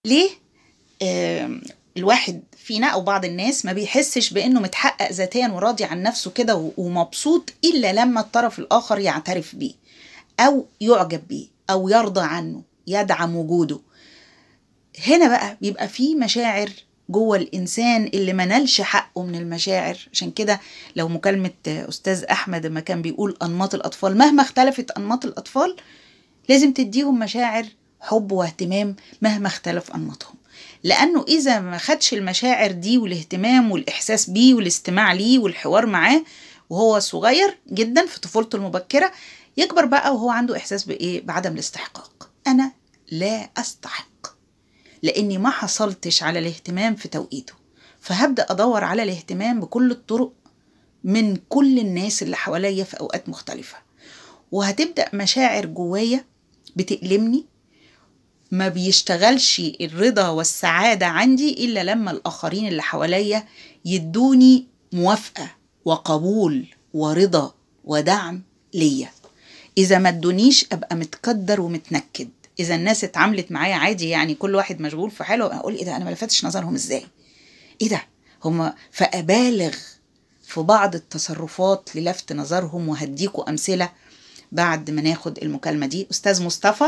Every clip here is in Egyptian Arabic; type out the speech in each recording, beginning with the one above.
ليه آم، الواحد فينا او بعض الناس ما بيحسش بانه متحقق ذاتيا وراضي عن نفسه كده و- ومبسوط الا لما الطرف الاخر يعترف بيه او يعجب بيه او يرضى عنه يدعم وجوده هنا بقى بيبقى في مشاعر جوه الانسان اللي ما نالش حقه من المشاعر عشان كده لو مكالمه استاذ احمد لما كان بيقول انماط الاطفال مهما اختلفت انماط الاطفال لازم تديهم مشاعر حب واهتمام مهما اختلف انماطهم لانه اذا ما خدش المشاعر دي والاهتمام والاحساس بيه والاستماع ليه والحوار معاه وهو صغير جدا في طفولته المبكره يكبر بقى وهو عنده احساس بايه بعدم الاستحقاق انا لا استحق لاني ما حصلتش على الاهتمام في توقيته فهبدا ادور على الاهتمام بكل الطرق من كل الناس اللي حواليا في اوقات مختلفه وهتبدا مشاعر جوايا بتألمني ما بيشتغلش الرضا والسعادة عندي إلا لما الآخرين اللي حواليا يدوني موافقة وقبول ورضا ودعم ليا إذا ما ادونيش أبقى متقدر ومتنكد إذا الناس اتعاملت معايا عادي يعني كل واحد مشغول في حاله أقول إيه ده أنا ما لفتش نظرهم إزاي إيه ده هما فأبالغ في بعض التصرفات للفت نظرهم وهديكوا أمثلة بعد ما ناخد المكالمة دي أستاذ مصطفى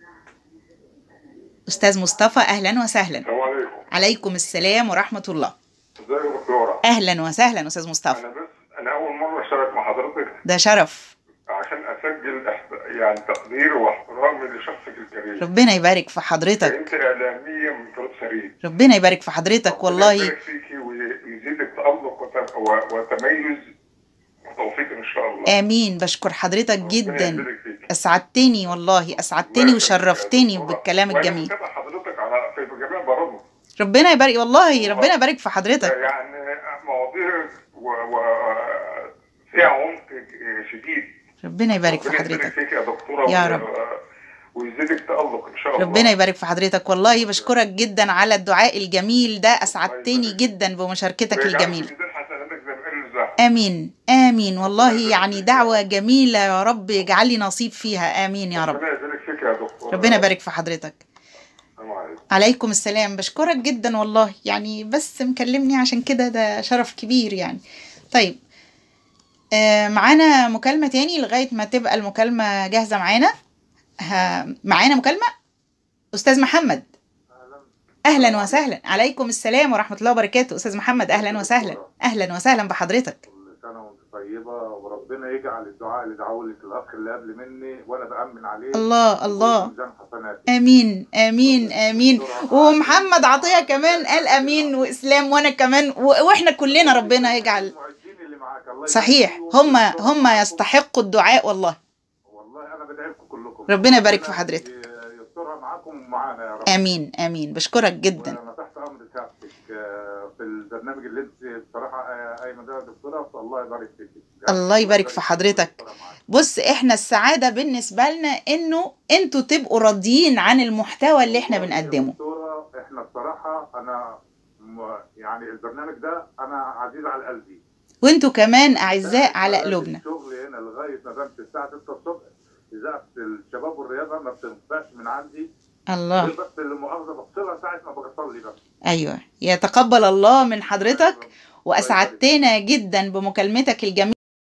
أستاذ مصطفى أهلا وسهلا السلام عليكم عليكم السلام ورحمة الله ازيك يا دكتوره أهلا وسهلا أستاذ مصطفى انا بس انا اول مره اشترك مع حضرتك ده شرف عشان اسجل احت... يعني تقدير واحترامي لشخصك الكريم ربنا يبارك في حضرتك انت اعلاميه من طريق سريع ربنا يبارك في حضرتك ربنا والله يبارك فيكي ويزيدك تألق وت... و... وتميز وتوفيق ان شاء الله آمين بشكر حضرتك ربنا جدا يبارك فيكي. أسعدتني والله أسعدتني الله وشرفتني يخليك يا بالكلام دكتورة. الجميل وانا متابع حضرتك على في جميع برامج ربنا يبارك والله ربنا يبارك في حضرتك يعني مواضيع و... و... فيها عمق شديد ربنا يبارك في ربنا يبارك حضرتك فيك يا دكتوره يا و- رب. ويزيدك تألق ان شاء الله ربنا يبارك في حضرتك والله بشكرك جدا على الدعاء الجميل ده أسعدتني جدا بمشاركتك ويجعلك الجميلة في ميزان حسناتك زي ما قال الزهر آمين آمين والله يعني دعوة جميلة يا رب اجعل لي نصيب فيها آمين يا رب ربنا يبارك فيك يا دكتور ربنا يبارك في حضرتك السلام عليكم عليكم السلام بشكرك جدا والله يعني بس مكلمني عشان كده ده شرف كبير يعني طيب آه معانا مكالمة تاني لغاية ما تبقى المكالمة جاهزة معانا ها معانا مكالمة أستاذ محمد أهلا وسهلا عليكم السلام ورحمة الله وبركاته أستاذ محمد أهلا وسهلا أهلا وسهلا بحضرتك كل سنة وانت طيبة وربنا يجعل الدعاء اللي دعوه لك الأخ اللي قبل مني وأنا بأمن عليه الله الله في ميزان حسناتي امين امين امين ومحمد عطيه كمان قال امين واسلام وانا كمان و- واحنا كلنا ربنا يجعل المعدين اللي معاك الله يبارك صحيح فيهم هم ويسترها هم معاكم. يستحقوا الدعاء والله والله أنا بدعي لكم كلكم ربنا يبارك في حضرتك. يسترها معاكم ومعانا يا رب امين امين بشكرك جدا وانا تحت امر سعادتك آه، في البرنامج اللي انت بصراحه آه، قايمه ده يا دكتوره فالله يبارك فيك الله يبارك في حضرتك. بص احنا السعاده بالنسبه لنا انه انتوا تبقوا راضيين عن المحتوى اللي احنا بنقدمه دكتوره احنا بصراحه انا م- يعني البرنامج ده انا عزيز على قلبي وانتوا كمان اعزاء على قلوبنا الشغل هنا لغايه ما بمشي الساعه 6 الصبح اذاعه الشباب والرياضه ما بتنفعش من عندي الله غير بس المؤاخذه بفصلها ساعه ما بصلي بس ايوه يتقبل الله من حضرتك واسعدتنا جدا بمكالمتك الجميله